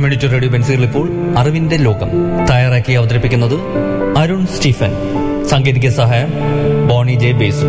community radio ബെൻസിൽ ഇപ്പോൾ അറിവിന്റെ ലോകം തയ്യാറാക്കി അവതരിപ്പിക്കുന്നത് അരുൺ സ്റ്റീഫൻ സാങ്കേതിക സഹായം ബോണി ജെ ബേസു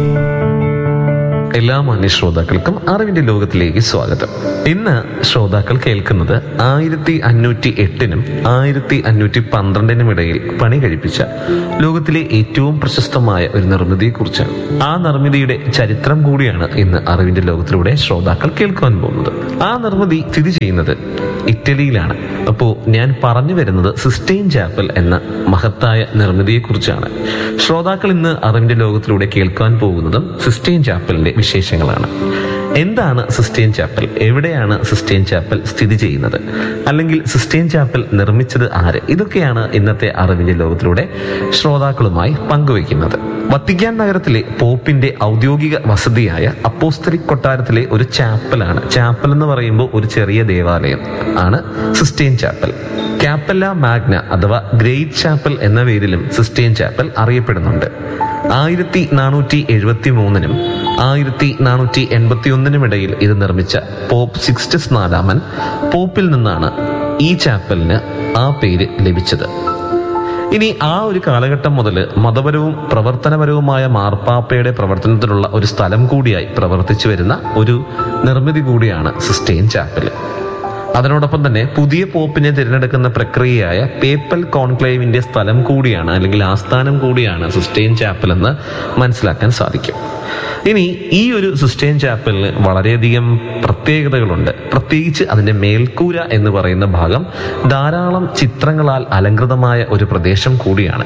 എല്ലാ മാന്യ ശ്രോതാക്കൾക്കും അറിവിന്റെ ലോകത്തിലേക്ക് സ്വാഗതം ഇന്ന് ശ്രോതാക്കൾ കേൾക്കുന്നത് ആയിരത്തി അഞ്ഞൂറ്റി എട്ടിനും ആയിരത്തി അഞ്ഞൂറ്റി പന്ത്രണ്ടിനും ഇടയിൽ പണി കഴിപ്പിച്ച ലോകത്തിലെ ഏറ്റവും പ്രശസ്തമായ ഒരു നിർമ്മിതിയെക്കുറിച്ചാണ് ആ നിർമ്മിതിയുടെ ചരിത്രം കൂടിയാണ് ഇന്ന് അറിവിന്റെ ലോകത്തിലൂടെ ശ്രോതാക്കൾ കേൾക്കുവാൻ പോകുന്നത് ആ നിർമ്മിതി സ്ഥിതി ചെയ്യുന്നത് ഇറ്റലിയിലാണ് അപ്പോൾ ഞാൻ പറഞ്ഞു വരുന്നത് സിസ്റ്റൈൻ ചാപ്പൽ എന്ന മഹത്തായ നിർമ്മിതിയെക്കുറിച്ചാണ് ശ്രോതാക്കൾ ഇന്ന് അറിവിന്റെ ലോകത്തിലൂടെ കേൾക്കാൻ പോകുന്നതും സിസ്റ്റൈൻ ചാപ്പലിന്റെ വിശേഷങ്ങളാണ് എന്താണ് സിസ്റ്റൈൻ ചാപ്പൽ എവിടെയാണ് സിസ്റ്റൈൻ ചാപ്പൽ സ്ഥിതി ചെയ്യുന്നത് അല്ലെങ്കിൽ സിസ്റ്റൈൻ ചാപ്പൽ നിർമ്മിച്ചത് ആര് ഇതൊക്കെയാണ് ഇന്നത്തെ അറിവിന്റെ ലോകത്തിലൂടെ ശ്രോതാക്കളുമായി പങ്കുവയ്ക്കുന്നത് വത്തിക്കാൻ നഗരത്തിലെ പോപ്പിന്റെ ഔദ്യോഗിക വസതിയായ അപ്പോസ്തലിക് കൊട്ടാരത്തിലെ ഒരു ചാപ്പലാണ് ചാപ്പൽ എന്ന് പറയുമ്പോൾ ഒരു ചെറിയ ദേവാലയം ആണ് സിസ്റ്റൈൻ ചാപ്പൽ കാപ്പല്ല മാഗ്ന അഥവാ ഗ്രേറ്റ് ചാപ്പൽ എന്ന പേരിലും സിസ്റ്റൈൻ ചാപ്പൽ അറിയപ്പെടുന്നുണ്ട് ആയിരത്തി നാനൂറ്റി എഴുപത്തി മൂന്നിനും ആയിരത്തി നാനൂറ്റി എൺപത്തി ഒന്നിനും ഇടയിൽ ഇത് നിർമ്മിച്ച പോപ്പ് സിക്സ്റ്റസ് നാലാമൻ പോപ്പിൽ നിന്നാണ് ഈ ചാപ്പലിന് ആ പേര് ലഭിച്ചത് ഇനി ആ ഒരു കാലഘട്ടം മുതൽ മതപരവും പ്രവർത്തനപരവുമായ മാർപ്പാപ്പയുടെ പ്രവർത്തനത്തിനുള്ള ഒരു സ്ഥലം കൂടിയായി പ്രവർത്തിച്ചു വരുന്ന ഒരു നിർമ്മിതി കൂടിയാണ് സിസ്റ്റൈൻ ചാപ്പൽ അതിനോടൊപ്പം തന്നെ പുതിയ പോപ്പിനെ തിരഞ്ഞെടുക്കുന്ന പ്രക്രിയയായ പേപ്പൽ കോൺക്ലേവിന്റെ സ്ഥലം കൂടിയാണ് അല്ലെങ്കിൽ ആസ്ഥാനം കൂടിയാണ് സിസ്റ്റൈൻ ചാപ്പൽ എന്ന് മനസ്സിലാക്കാൻ സാധിക്കും ഇനി ഈ ഒരു സിസ്റ്റൈൻ ചാപ്പലിന് വളരെയധികം പ്രത്യേകതകളുണ്ട് പ്രത്യേകിച്ച് അതിന്റെ മേൽക്കൂര എന്ന് പറയുന്ന ഭാഗം ധാരാളം ചിത്രങ്ങളാൽ അലങ്കൃതമായ ഒരു പ്രദേശം കൂടിയാണ്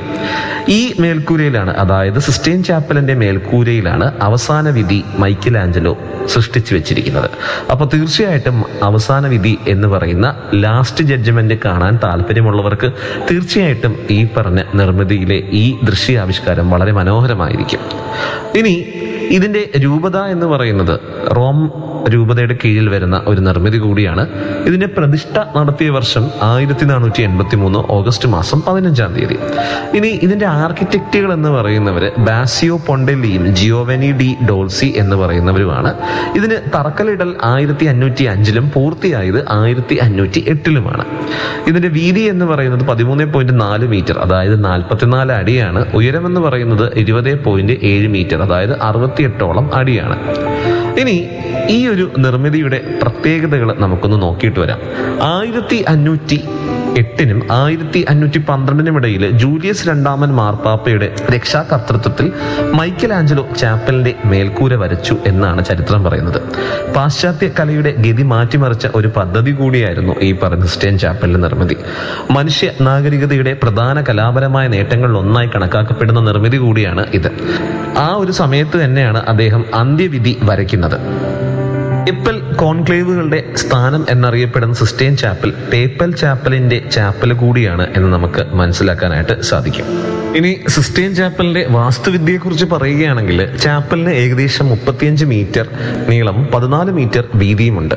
ഈ മേൽക്കൂരയിലാണ് അതായത് സിസ്റ്റൈൻ ചാപ്പലിന്റെ മേൽക്കൂരയിലാണ് അവസാന വിധി മൈക്കൽ ആഞ്ചലോ സൃഷ്ടിച്ചു വെച്ചിരിക്കുന്നത് അപ്പൊ തീർച്ചയായിട്ടും അവസാന വിധി എന്ന് പറയുന്ന ലാസ്റ്റ് ജഡ്ജ്മെന്റ് കാണാൻ താല്പര്യമുള്ളവർക്ക് തീർച്ചയായിട്ടും ഈ പറഞ്ഞ നിർമ്മിതിയിലെ ഈ ദൃശ്യാവിഷ്കാരം വളരെ മനോഹരമായിരിക്കും ഇനി ഇതിന്റെ രൂപത എന്ന് പറയുന്നത് റോം രൂപതയുടെ കീഴിൽ വരുന്ന ഒരു നിർമ്മിതി കൂടിയാണ് ഇതിന്റെ പ്രതിഷ്ഠ നടത്തിയ വർഷം ആയിരത്തി നാനൂറ്റി എൺപത്തി മൂന്ന് ഓഗസ്റ്റ് മാസം പതിനഞ്ചാം തീയതി ഇനി ഇതിന്റെ ആർക്കിടെക്റ്റുകൾ എന്ന് പറയുന്നവര് ബാസിയോ പൊണ്ടെല്ലിയും ജിയോവനി ഡി ഡോൾസി എന്ന് പറയുന്നവരുമാണ് ഇതിന് തറക്കല്ലിടൽ ആയിരത്തി അഞ്ഞൂറ്റി അഞ്ചിലും പൂർത്തിയായത് ആയിരത്തി അഞ്ഞൂറ്റി എട്ടിലുമാണ് ഇതിന്റെ വീതി എന്ന് പറയുന്നത് പതിമൂന്ന് പോയിന്റ് നാല് മീറ്റർ അതായത് നാൽപ്പത്തിനാല് അടിയാണ് ഉയരം എന്ന് പറയുന്നത് ഇരുപത് പോയിന്റ് ഏഴ് മീറ്റർ അതായത് അറുപത്തിയെട്ടോളം അടിയാണ് ഇനി ഈ ഒരു നിർമ്മിതിയുടെ പ്രത്യേകതകൾ നമുക്കൊന്ന് നോക്കിയിട്ട് വരാം ആയിരത്തി അഞ്ഞൂറ്റി എട്ടിനും ആയിരത്തി അഞ്ഞൂറ്റി പന്ത്രണ്ടിനും ഇടയിൽ ജൂലിയസ് രണ്ടാമൻ മാർപ്പാപ്പയുടെ രക്ഷാകർത്തൃത്വത്തിൽ മൈക്കൽ ആഞ്ചലോ ചാപ്പലിന്റെ മേൽക്കൂര വരച്ചു എന്നാണ് ചരിത്രം പറയുന്നത് പാശ്ചാത്യ കലയുടെ ഗതി മാറ്റിമറിച്ച ഒരു പദ്ധതി കൂടിയായിരുന്നു ഈ പറഞ്ഞ സ്റ്റേൻ ചാപ്പലിന്റെ നിർമ്മിതി മനുഷ്യ നാഗരികതയുടെ പ്രധാന കലാപരമായ നേട്ടങ്ങളിൽ ഒന്നായി കണക്കാക്കപ്പെടുന്ന നിർമ്മിതി കൂടിയാണ് ഇത് ആ ഒരു സമയത്ത് തന്നെയാണ് അദ്ദേഹം അന്ത്യവിധി വരയ്ക്കുന്നത് പേപ്പൽ കോൺക്ലേവുകളുടെ സ്ഥാനം എന്നറിയപ്പെടുന്ന സിസ്റ്റൈൻ ചാപ്പൽ പേപ്പൽ ചാപ്പലിന്റെ ചാപ്പൽ കൂടിയാണ് എന്ന് നമുക്ക് മനസ്സിലാക്കാനായിട്ട് സാധിക്കും ഇനി സിസ്റ്റൈൻ ചാപ്പലിന്റെ വാസ്തുവിദ്യയെക്കുറിച്ച് പറയുകയാണെങ്കിൽ ചാപ്പലിന് ഏകദേശം മുപ്പത്തിയഞ്ച് മീറ്റർ നീളം പതിനാല് മീറ്റർ വീതിയുമുണ്ട്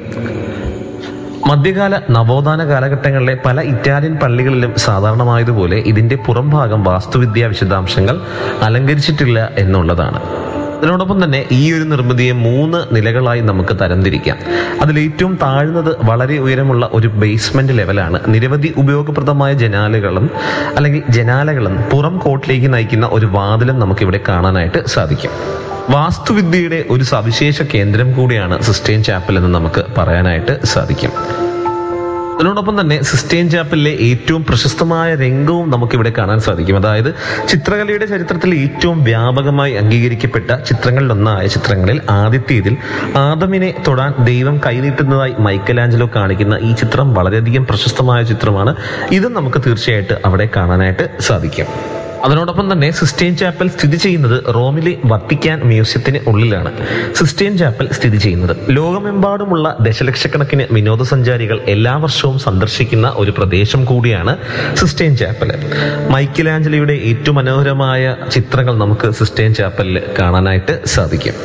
മധ്യകാല നവോത്ഥാന കാലഘട്ടങ്ങളിലെ പല ഇറ്റാലിയൻ പള്ളികളിലും സാധാരണമായതുപോലെ ഇതിന്റെ പുറംഭാഗം വാസ്തുവിദ്യാ വിശദാംശങ്ങൾ അലങ്കരിച്ചിട്ടില്ല എന്നുള്ളതാണ് അതിനോടൊപ്പം തന്നെ ഈ ഒരു നിർമ്മിതിയെ മൂന്ന് നിലകളായി നമുക്ക് തരംതിരിക്കാം അതിൽ ഏറ്റവും താഴ്ന്നത് വളരെ ഉയരമുള്ള ഒരു ബേസ്മെന്റ് ലെവലാണ് നിരവധി ഉപയോഗപ്രദമായ ജനാലകളും അല്ലെങ്കിൽ ജനാലകളും പുറം കോട്ടിലേക്ക് നയിക്കുന്ന ഒരു വാതിലും നമുക്ക് ഇവിടെ കാണാനായിട്ട് സാധിക്കും വാസ്തുവിദ്യയുടെ ഒരു സവിശേഷ കേന്ദ്രം കൂടിയാണ് സിസ്റ്റൈൻ ചാപ്പൽ എന്ന് നമുക്ക് പറയാനായിട്ട് സാധിക്കും അതിനോടൊപ്പം തന്നെ സിസ്റ്റൈൻ ചാപ്പലിലെ ഏറ്റവും പ്രശസ്തമായ രംഗവും നമുക്കിവിടെ കാണാൻ സാധിക്കും അതായത് ചിത്രകലയുടെ ചരിത്രത്തിൽ ഏറ്റവും വ്യാപകമായി അംഗീകരിക്കപ്പെട്ട ചിത്രങ്ങളിലൊന്നായ ചിത്രങ്ങളിൽ ആദ്യത്തേതിൽ ആദമിനെ തൊടാൻ ദൈവം കൈനീട്ടുന്നതായി മൈക്കലാഞ്ചലോ കാണിക്കുന്ന ഈ ചിത്രം വളരെയധികം പ്രശസ്തമായ ചിത്രമാണ് ഇതും നമുക്ക് തീർച്ചയായിട്ടും അവിടെ കാണാനായിട്ട് സാധിക്കും അതിനോടൊപ്പം തന്നെ സിസ്റ്റൈൻ ചാപ്പൽ സ്ഥിതി ചെയ്യുന്നത് റോമിലെ വത്തിക്കാൻ മ്യൂസിയത്തിന് ഉള്ളിലാണ് സിസ്റ്റൈൻ ചാപ്പൽ സ്ഥിതി ചെയ്യുന്നത് ലോകമെമ്പാടുമുള്ള ദശലക്ഷക്കണക്കിന് വിനോദസഞ്ചാരികൾ എല്ലാ വർഷവും സന്ദർശിക്കുന്ന ഒരു പ്രദേശം കൂടിയാണ് സിസ്റ്റൈൻ ചാപ്പൽ മൈക്കലാഞ്ചലിയുടെ ഏറ്റവും മനോഹരമായ ചിത്രങ്ങൾ നമുക്ക് സിസ്റ്റൈൻ ചാപ്പലിൽ കാണാനായിട്ട് സാധിക്കും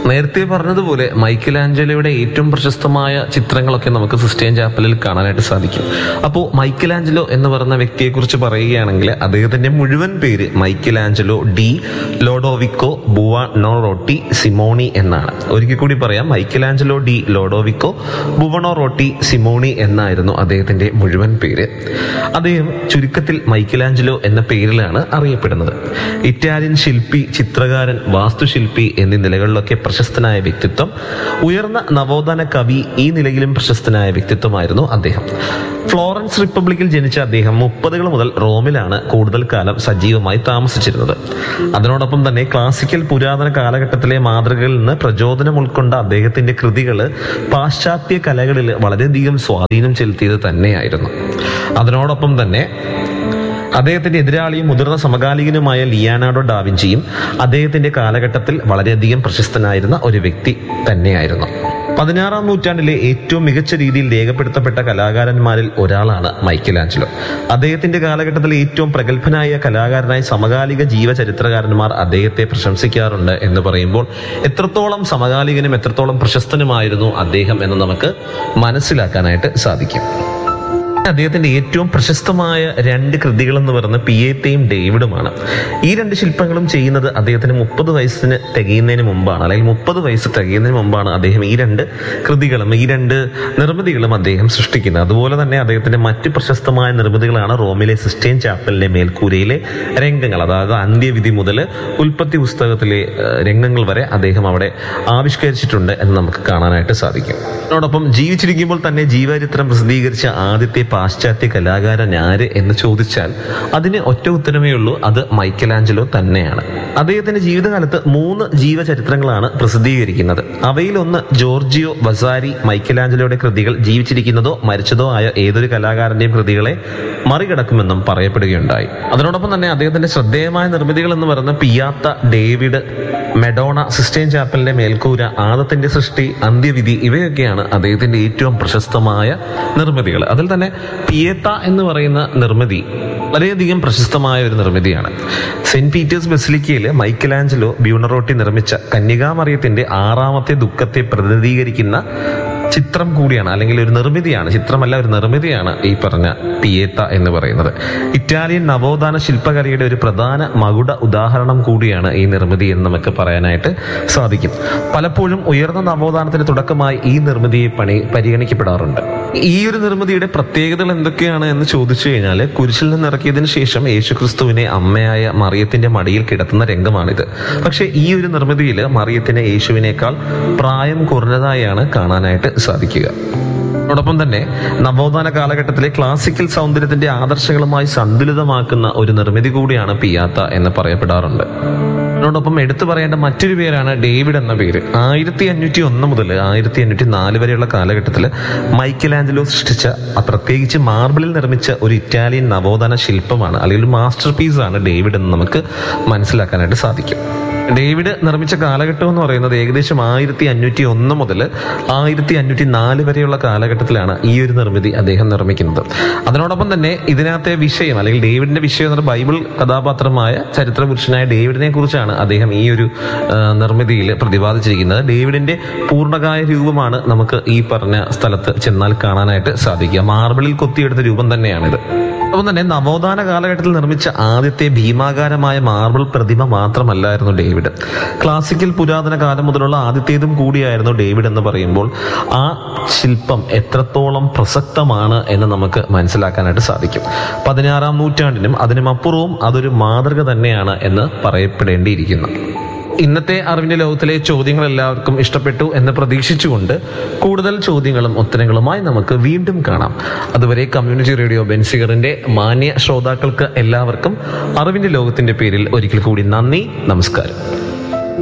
നേരത്തെ പറഞ്ഞതുപോലെ മൈക്കൽ ആഞ്ചലോയുടെ ഏറ്റവും പ്രശസ്തമായ ചിത്രങ്ങളൊക്കെ നമുക്ക് സിസ്റ്റൈൻ ചാപ്പലിൽ കാണാനായിട്ട് സാധിക്കും അപ്പോൾ മൈക്കൽ ആഞ്ചലോ എന്ന് പറയുന്ന വ്യക്തിയെക്കുറിച്ച് പറയുകയാണെങ്കിൽ അദ്ദേഹത്തിന്റെ മുഴുവൻ പേര് Michelangelo di Lodovico Buonarroti Simoni എന്നാണ് ഒരിക്കൽ കൂടി പറയാം Michelangelo di Lodovico Buonarroti Simoni എന്നായിരുന്നു അദ്ദേഹത്തിന്റെ മുഴുവൻ പേര് അദ്ദേഹം ചുരുക്കത്തിൽ മൈക്കൽ ആഞ്ചലോ എന്ന പേരിലാണ് അറിയപ്പെടുന്നത് ഇറ്റാലിയൻ ശില്പി ചിത്രകാരൻ വാസ്തുശില്പി എന്നീ നിലകളിലൊക്കെ പ്രശസ്തനായ വ്യക്തിത്വം ഉയർന്ന നവോത്ഥാന കവി ഈ നിലയിലും പ്രശസ്തനായ വ്യക്തിത്വമായിരുന്നു അദ്ദേഹം ഫ്ലോറൻസ് റിപ്പബ്ലിക്കിൽ ജനിച്ച അദ്ദേഹം മുപ്പതുകൾ മുതൽ റോമിലാണ് കൂടുതൽ കാലം സജീവമായി താമസിച്ചിരുന്നത് അതിനോടൊപ്പം തന്നെ ക്ലാസിക്കൽ പുരാതന കാലഘട്ടത്തിലെ മാതൃകകളിൽ നിന്ന് പ്രചോദനം ഉൾക്കൊണ്ട അദ്ദേഹത്തിന്റെ കൃതികൾ പാശ്ചാത്യ കലകളിൽ വളരെയധികം സ്വാധീനം ചെലുത്തിയത് തന്നെയായിരുന്നു അതിനോടൊപ്പം തന്നെ അദ്ദേഹത്തിന്റെ എതിരാളിയും മുതിർന്ന സമകാലികനുമായ ലിയാനാർഡോ ഡാവിഞ്ചിയും അദ്ദേഹത്തിന്റെ കാലഘട്ടത്തിൽ വളരെയധികം പ്രശസ്തനായിരുന്ന ഒരു വ്യക്തി തന്നെയായിരുന്നു പതിനാറാം നൂറ്റാണ്ടിലെ ഏറ്റവും മികച്ച രീതിയിൽ രേഖപ്പെടുത്തപ്പെട്ട കലാകാരന്മാരിൽ ഒരാളാണ് മൈക്കൽ ആഞ്ചലോ അദ്ദേഹത്തിന്റെ കാലഘട്ടത്തിലെ ഏറ്റവും പ്രഗത്ഭനായ കലാകാരനായ സമകാലിക ജീവചരിത്രകാരന്മാർ അദ്ദേഹത്തെ പ്രശംസിക്കാറുണ്ട് എന്ന് പറയുമ്പോൾ എത്രത്തോളം സമകാലികനും എത്രത്തോളം പ്രശസ്തനുമായിരുന്നു അദ്ദേഹം എന്ന് നമുക്ക് മനസ്സിലാക്കാനായിട്ട് സാധിക്കും അദ്ദേഹത്തിന്റെ ഏറ്റവും പ്രശസ്തമായ രണ്ട് കൃതികൾ എന്ന് പറയുന്നത് പിയേത്തയും ഡേവിഡുമാണ് ഈ രണ്ട് ശില്പങ്ങളും ചെയ്യുന്നത് അദ്ദേഹത്തിന് മുപ്പത് വയസ്സിന് തികയുന്നതിന് മുമ്പാണ് അല്ലെങ്കിൽ മുപ്പത് വയസ്സ് തികയുന്നതിന് മുമ്പാണ് അദ്ദേഹം ഈ രണ്ട് കൃതികളും ഈ രണ്ട് നിർമ്മിതികളും അദ്ദേഹം സൃഷ്ടിക്കുന്നത് അതുപോലെ തന്നെ അദ്ദേഹത്തിന്റെ മറ്റ് പ്രശസ്തമായ നിർമ്മിതികളാണ് റോമിലെ സിസ്റ്റൈൻ ചാപ്പലിലെ മേൽക്കൂരയിലെ രംഗങ്ങൾ അതായത് അന്ത്യവിധി മുതൽ ഉൽപ്പത്തി പുസ്തകത്തിലെ ഏഹ്, രംഗങ്ങൾ വരെ അദ്ദേഹം അവിടെ ആവിഷ്കരിച്ചിട്ടുണ്ട് എന്ന് നമുക്ക് കാണാനായിട്ട് സാധിക്കും അതോടൊപ്പം ജീവിച്ചിരിക്കുമ്പോൾ തന്നെ ജീവചരിത്രം പ്രസിദ്ധീകരിച്ച ആദ്യത്തെ പാശ്ചാത്യ കലാകാരൻ ആര് എന്ന് ചോദിച്ചാൽ അതിന് ഒറ്റ ഉത്തരമേ ഉള്ളൂ അത് മൈക്കലാഞ്ചലോ തന്നെയാണ് അദ്ദേഹത്തിന്റെ ജീവിതകാലത്ത് മൂന്ന് ജീവചരിത്രങ്ങളാണ് പ്രസിദ്ധീകരിക്കുന്നത് അവയിൽ ഒന്ന് ജോർജിയോ വസാരി മൈക്കലാഞ്ചലോയുടെ കൃതികൾ ജീവിച്ചിരിക്കുന്നതോ മരിച്ചതോ ആയ ഏതൊരു കലാകാരന്റെയും കൃതികളെ മറികടക്കുമെന്നും പറയപ്പെടുകയുണ്ടായി അതിനോടൊപ്പം തന്നെ അദ്ദേഹത്തിന്റെ ശ്രദ്ധേയമായ നിർമ്മിതികൾ എന്ന് പറയുന്ന പിയാത്ത ഡേവിഡ് മെഡോണ സിസ്റ്റൈൻ ചാപ്പലിന്റെ മേൽക്കൂര ആദത്തിന്റെ സൃഷ്ടി അന്ത്യവിധി ഇവയൊക്കെയാണ് അദ്ദേഹത്തിന്റെ ഏറ്റവും പ്രശസ്തമായ നിർമ്മിതികൾ അതിൽ തന്നെ പിയേത്ത എന്ന് പറയുന്ന നിർമ്മിതി വളരെയധികം പ്രശസ്തമായ ഒരു നിർമ്മിതിയാണ് സെന്റ് പീറ്റേഴ്സ് ബസിലിക്കയിൽ മൈക്കലാഞ്ചലോ ബ്യൂണറോട്ടി നിർമ്മിച്ച കന്യകാമറിയത്തിന്റെ ആറാമത്തെ ദുഃഖത്തെ പ്രതിനിധീകരിക്കുന്ന ചിത്രം കൂടിയാണ് അല്ലെങ്കിൽ ഒരു നിർമ്മിതിയാണ് ചിത്രമല്ല ഒരു നിർമ്മിതിയാണ് ഈ പറഞ്ഞ പിയേത്ത എന്ന് പറയുന്നത് ഇറ്റാലിയൻ നവോത്ഥാന ശില്പകലയുടെ ഒരു പ്രധാന മകുട ഉദാഹരണം കൂടിയാണ് ഈ നിർമ്മിതി എന്ന് നമുക്ക് പറയാനായിട്ട് സാധിക്കും പലപ്പോഴും ഉയർന്ന നവോത്ഥാനത്തിന് തുടക്കമായി ഈ നിർമ്മിതിയെ പണി പരിഗണിക്കപ്പെടാറുണ്ട് ഈ ഒരു നിർമ്മിതിയുടെ പ്രത്യേകതകൾ എന്തൊക്കെയാണ് എന്ന് ചോദിച്ചു കഴിഞ്ഞാൽ കുരിശിൽ നിന്ന് ഇറക്കിയതിന് ശേഷം യേശുക്രിസ്തുവിനെ അമ്മയായ മറിയത്തിന്റെ മടിയിൽ കിടത്തുന്ന രംഗമാണിത് പക്ഷെ ഈ ഒരു നിർമ്മിതിയിൽ മറിയത്തിന് യേശുവിനേക്കാൾ പ്രായം കുറഞ്ഞതായാണ് കാണാനായിട്ട് സാധിക്കുക അതോടൊപ്പം തന്നെ നവോത്ഥാന കാലഘട്ടത്തിലെ ക്ലാസിക്കൽ സൗന്ദര്യത്തിന്റെ ആദർശങ്ങളുമായി സന്തുലിതമാക്കുന്ന ഒരു നിർമ്മിതി കൂടിയാണ് പിയാത്ത എന്ന് പറയപ്പെടാറുണ്ട് അതോടൊപ്പം എടുത്തു പറയേണ്ട മറ്റൊരു പേരാണ് ഡേവിഡ് എന്ന പേര് ആയിരത്തി അഞ്ഞൂറ്റി ഒന്ന് മുതൽ ആയിരത്തി അഞ്ഞൂറ്റി നാല് വരെയുള്ള കാലഘട്ടത്തിൽ മൈക്കൽ ആഞ്ചലോ സൃഷ്ടിച്ച ആ പ്രത്യേകിച്ച് മാർബിളിൽ നിർമ്മിച്ച ഒരു ഇറ്റാലിയൻ നവോത്ഥാന ശില്പമാണ് അല്ലെങ്കിൽ ഒരു മാസ്റ്റർ പീസാണ് ഡേവിഡ് എന്ന് നമുക്ക് മനസ്സിലാക്കാനായിട്ട് സാധിക്കും ഡേവിഡ് നിർമ്മിച്ച കാലഘട്ടം എന്ന് പറയുന്നത് ഏകദേശം ആയിരത്തി അഞ്ഞൂറ്റി ഒന്ന് മുതൽ ആയിരത്തി അഞ്ഞൂറ്റി നാല് വരെയുള്ള കാലഘട്ടത്തിലാണ് ഈ ഒരു നിർമ്മിതി അദ്ദേഹം നിർമ്മിക്കുന്നത് അതിനോടൊപ്പം തന്നെ ഇതിനകത്തെ വിഷയം അല്ലെങ്കിൽ ഡേവിഡിന്റെ വിഷയം എന്ന് പറഞ്ഞാൽ ബൈബിൾ കഥാപാത്രമായ ചരിത്ര പുരുഷനായ ഡേവിഡിനെ കുറിച്ചാണ് അദ്ദേഹം ഈ ഒരു ആ, നിർമ്മിതിയിൽ പ്രതിപാദിച്ചിരിക്കുന്നത് ഡേവിഡിന്റെ പൂർണ്ണകായ രൂപമാണ് നമുക്ക് ഈ പറഞ്ഞ സ്ഥലത്ത് ചെന്നാൽ കാണാനായിട്ട് സാധിക്കുക മാർബിളിൽ കൊത്തിയെടുത്ത രൂപം തന്നെയാണിത് ഒപ്പം തന്നെ നവോത്ഥാന കാലഘട്ടത്തിൽ നിർമ്മിച്ച ആദ്യത്തെ ഭീമാകാരമായ മാർബിൾ പ്രതിമ മാത്രമല്ലായിരുന്നു ഡേവിഡ് ക്ലാസിക്കൽ പുരാതന കാലം മുതലുള്ള ആദ്യത്തേതും കൂടിയായിരുന്നു ഡേവിഡ് എന്ന് പറയുമ്പോൾ ആ ശില്പം എത്രത്തോളം പ്രസക്തമാണ് എന്ന് നമുക്ക് മനസ്സിലാക്കാനായിട്ട് സാധിക്കും പതിനാറാം നൂറ്റാണ്ടിനും അതിനും അപ്പുറവും അതൊരു മാതൃക തന്നെയാണ് എന്ന് പറയപ്പെടേണ്ടിയിരിക്കുന്നു ഇന്നത്തെ അറിവിന്റെ ലോകത്തിലെ ചോദ്യങ്ങൾ എല്ലാവർക്കും ഇഷ്ടപ്പെട്ടു എന്ന് പ്രതീക്ഷിച്ചുകൊണ്ട് കൂടുതൽ ചോദ്യങ്ങളും ഉത്തരങ്ങളുമായി നമുക്ക് വീണ്ടും കാണാം അതുവരെ കമ്മ്യൂണിറ്റി റേഡിയോ ബെൻസിഗറിന്റെ മാന്യ ശ്രോതാക്കൾക്ക് എല്ലാവർക്കും അറിവിന്റെ ലോകത്തിന്റെ പേരിൽ ഒരിക്കൽ കൂടി നന്ദി നമസ്കാരം